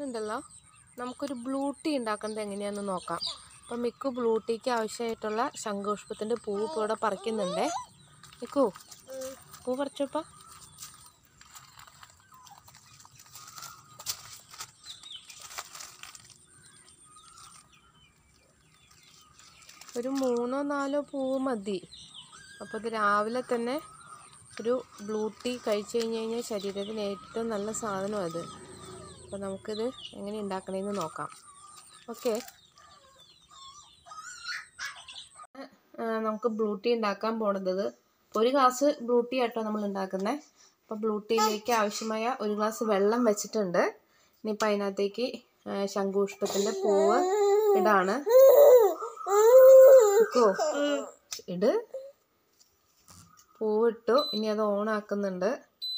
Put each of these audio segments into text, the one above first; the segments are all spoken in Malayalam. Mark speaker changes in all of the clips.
Speaker 1: ഇന്നുണ്ടല്ലോ നമുക്കൊരു ബ്ലൂ ടീ ഉണ്ടാക്കുന്നത് എങ്ങനെയാണെന്ന് നോക്കാം അപ്പം മിക്കു ബ്ലൂ ടീക്ക് ആവശ്യമായിട്ടുള്ള ശംഖുപുഷ്പത്തിൻ്റെ പൂവ് ഇപ്പോൾ ഇവിടെ പറിക്കുന്നുണ്ടേ മിക്കു പൂ പറിച്ചോപ്പാ ഒരു മൂന്നോ നാലോ പൂവ് മതി അപ്പോൾ ഇത് രാവിലെ തന്നെ ഒരു ബ്ലൂ ടീ കഴിച്ചു കഴിഞ്ഞ് കഴിഞ്ഞാൽ ശരീരത്തിന് ഏറ്റവും നല്ല സാധനം അത് അപ്പോൾ നമുക്കിത് എങ്ങനെ ഉണ്ടാക്കണമെന്ന് നോക്കാം ഓക്കെ നമുക്ക് ബ്ലൂ ടീ ഉണ്ടാക്കാൻ പോണത് ഒരു ഗ്ലാസ് ബ്ലൂ ടീ ആട്ടോ നമ്മൾ ഉണ്ടാക്കുന്നത് അപ്പോൾ ബ്ലൂ ടീയിലേക്ക് ആവശ്യമായ ഒരു ഗ്ലാസ് വെള്ളം വെച്ചിട്ടുണ്ട് ഇനിയിപ്പോൾ അതിനകത്തേക്ക് ശംഖുപുഷ്പത്തിൻ്റെ പൂവ് ഇടാണ് ഇക്കോ ഇട് പൂവിട്ടു ഇനി അത് ഓൺ ആക്കുന്നുണ്ട്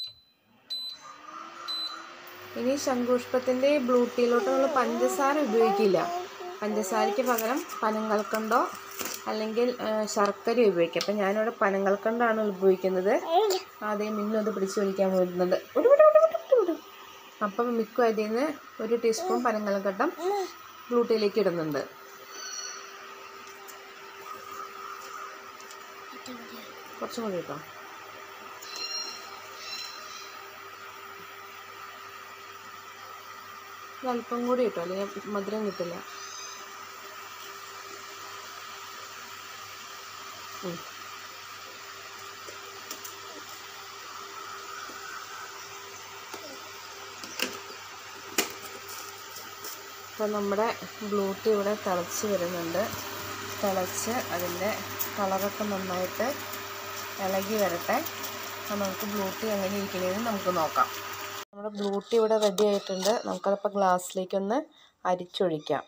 Speaker 1: ഇനി ശംഖുപുഷ്പത്തിൻ്റെ ബ്ലൂ ടീയിലോട്ട് നമ്മൾ പഞ്ചസാര ഉപയോഗിക്കില്ല പഞ്ചസാരയ്ക്ക് പകരം പനങ്കൽക്കണ്ടോ അല്ലെങ്കിൽ ശർക്കര ഉപയോഗിക്കാം അപ്പം ഞാനിവിടെ പനങ്കൽക്കണ്ടാണ് ഉപയോഗിക്കുന്നത് ആദ്യം മിന്നും അത് പിടിച്ചു വലിക്കാൻ വരുന്നുണ്ട് അപ്പം മിക്കും അതിൽ നിന്ന് ഒരു ടീസ്പൂൺ പനങ്കൽക്കട്ടം ബ്ലൂ ടീയിലേക്ക് ഇടുന്നുണ്ട് കുറച്ചും കൂടി കേട്ടോ അല്പം കൂടി കിട്ടും അല്ലെങ്കിൽ മധുരം കിട്ടില്ല അപ്പോൾ നമ്മുടെ ബ്ലൂ ടീ ഇവിടെ തിളച്ച് വരുന്നുണ്ട് തിളച്ച് അതിൻ്റെ കളറൊക്കെ നന്നായിട്ട് ഇളകി വരട്ടെ അപ്പോൾ നമുക്ക് ബ്ലൂ ടീ എങ്ങനെ ഇരിക്കണേന്ന് നമുക്ക് നോക്കാം നമ്മുടെ ബ്ലൂ ടീ ഇവിടെ റെഡി ആയിട്ടുണ്ട് നമുക്കതിപ്പോൾ ഗ്ലാസ്സിലേക്കൊന്ന് അരിച്ചൊഴിക്കാം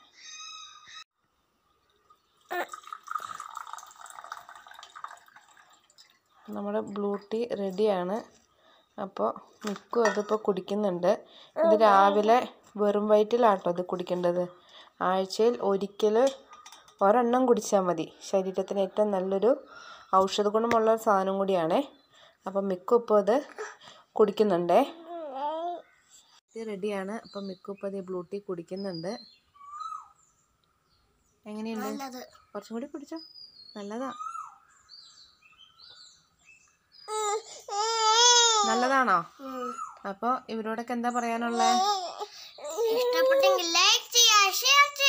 Speaker 1: നമ്മുടെ ബ്ലൂ ടീ റെഡിയാണ് അപ്പോൾ മിക്കും അതിപ്പോൾ കുടിക്കുന്നുണ്ട് ഇത് രാവിലെ വെറും വയറ്റിലാട്ടോ ഇത് കുടിക്കേണ്ടത് ആഴ്ചയിൽ ഒരിക്കൽ ഒരെണ്ണം കുടിച്ചാൽ മതി ശരീരത്തിന് ഏറ്റവും നല്ലൊരു ഔഷധ ഗുണമുള്ള ഒരു സാധനം കൂടിയാണേ അപ്പം മിക്കു ഇപ്പോൾ ഇത് കുടിക്കുന്നുണ്ടേ ഇത് റെഡിയാണ് അപ്പം മിക്കു ഇപ്പോൾ ഇത് ബ്ലൂ ടീ കുടിക്കുന്നുണ്ട് എങ്ങനെയുണ്ട് കുറച്ചും കൂടി കുടിച്ചോ നല്ലതാ നല്ലതാണോ അപ്പോൾ ഇവരോടൊക്കെ എന്താ പറയാനുള്ളത്
Speaker 2: ഇഷ്ടപ്പെട്ടെങ്കിൽ ലൈക്ക് ചെയ്യുക ഷെയർ